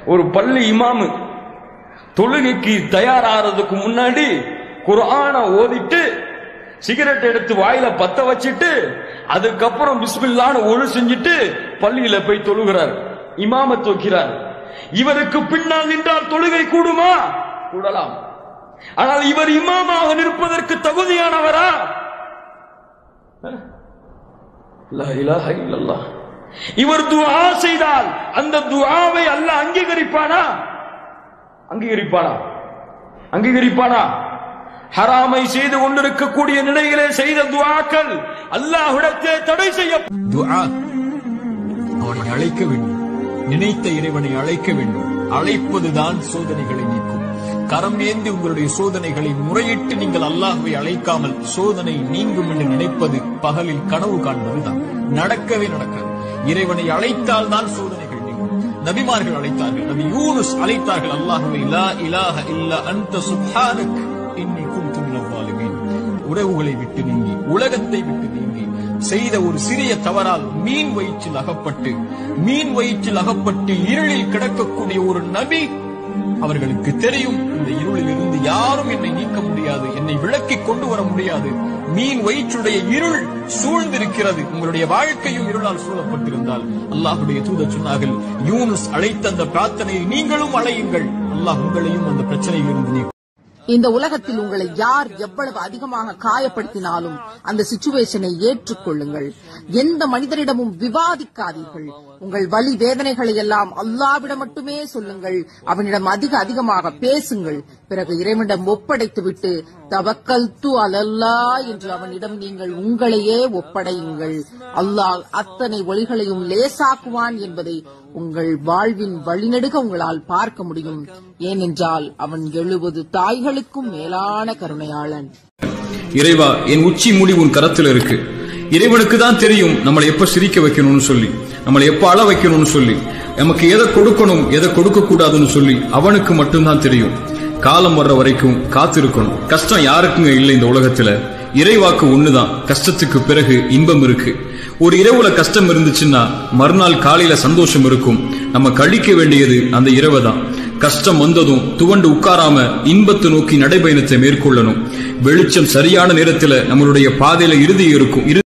ஒரு பள்ளி இமாமு தொழுகைக்கு தயாராகிறதுக்கு முன்னாடி குர்ஆன ஓதிட்டு சிகரெட் எடுத்து வாயில பத்த வச்சிட்டு அதுக்கப்புறம் பிஸ்மில்லான்னு ஒழு செஞ்சுட்டு பள்ளியில போய் தொழுகிறார் இமாம தூக்கிறார் இவருக்கு பின்னால் நின்றால் தொழுகை கூடுமா கூடலாம் ஆனால் இவர் இமாமாக நிற்பதற்கு தகுதியானவரா லா இலாஹ இல்லல்லாஹ். இவர் துஆ செய்தால் அந்த துஆவை அல்லாஹ் அங்கீகரிப்பானா அங்கீகரிப்பானா அங்கீகரிப்பானா ஹராமை செய்து கொண்டிருக்கக்கூடிய நிலையிலே செய்த துஆக்கள் அல்லாஹ்விடத்தே தடை செய்ய துஆ அவனை அழைக்க வேண்டும் நினைத்த இறைவனை அழைக்க வேண்டும் அழைப்பதுதான் சோதனைகளை நீக்கும் கரம் ஏந்தி உங்களுடைய சோதனைகளை முறையிட்டு நீங்கள் அல்லாஹ்வை அழைக்காமல் சோதனை நீங்கும் என்று நினைப்பது பகலில் கனவு காண்பதுதான் நடக்கவே நடக்காது இறைவனை அழைத்தால் தான் சோதனைகள் நீங்கும் நபிமார்கள் அழைத்தார்கள் நபி யூனுஸ் அழைத்தார்கள் அல்லாஹ்வை லா இலாஹ இல்ல அன்த சுப்ஹானக் இன்னி குன்து மினல் ஸாலிமீன் உறவுகளை விட்டு நீங்கி உலகத்தை விட்டு நீங்கி செய்த ஒரு சிறிய தவறால் மீன் வயிற்றில் அகப்பட்டு மீன் வயிற்றில் அகப்பட்டு இருளில் கிடக்கக்கூடிய ஒரு நபி அவர்களுக்கு தெரியும் இந்த இருளில் இருந்து யாரும் என்னை நீக்க முடியாது என்னை விளக்கி கொண்டு வர முடியாது மீன் வயிற்றுடைய இருள் சூழ்ந்திருக்கிறது உங்களுடைய வாழ்க்கையும் இருளால் சூழப்பட்டிருந்தால் அல்லாஹுடைய தூதர் சொன்னார்கள் யூனுஸ் அழைத்த அந்த பிரார்த்தனையை நீங்களும் அழையுங்கள் அல்லாஹ் உங்களையும் அந்த பிரச்சனையில் இருந்து நீக்கும் இந்த உலகத்தில் உங்களை யார் எவ்வளவு அதிகமாக காயப்படுத்தினாலும் அந்த சிச்சுவேஷனை ஏற்றுக்கொள்ளுங்கள் எந்த மனிதரிடமும் விவாதிக்காதீர்கள் உங்கள் வலி வேதனைகளை எல்லாம் அல்லாவிடம் மட்டுமே சொல்லுங்கள் அவனிடம் அதிக அதிகமாக பேசுங்கள் பிறகு இறைவனிடம் ஒப்படைத்துவிட்டு தவக்கல் து அலல்லா என்று அவனிடம் நீங்கள் உங்களையே ஒப்படையுங்கள் அல்லாஹ் அத்தனை ஒளிகளையும் லேசாக்குவான் என்பதை உங்கள் வாழ்வின் வழிநெடுக உங்களால் பார்க்க முடியும் ஏனென்றால் அவன் எழுபது தாய்களுக்கும் மேலான கருணையாளன் இறைவா என் உச்சி முடி உன் கரத்துல இருக்கு இறைவனுக்கு தான் தெரியும் நம்மளை எப்ப சிரிக்க வைக்கணும்னு சொல்லி நம்மளை எப்ப அழ வைக்கணும்னு சொல்லி நமக்கு எதை கொடுக்கணும் எதை கொடுக்க கூடாதுன்னு சொல்லி அவனுக்கு மட்டும்தான் தெரியும் காலம் வர்ற வரைக்கும் காத்திருக்கணும் கஷ்டம் யாருக்குங்க இல்லை இந்த உலகத்துல இறைவாக்கு ஒண்ணுதான் கஷ்டத்துக்கு பிறகு இன்பம் இருக்கு ஒரு இரவுல கஷ்டம் இருந்துச்சுன்னா மறுநாள் காலையில சந்தோஷம் இருக்கும் நம்ம கழிக்க வேண்டியது அந்த இரவை தான் கஷ்டம் வந்ததும் துவண்டு உட்காராம இன்பத்தை நோக்கி நடைபயணத்தை மேற்கொள்ளணும் வெளிச்சம் சரியான நேரத்துல நம்மளுடைய பாதையில இறுதி இருக்கும் இறு-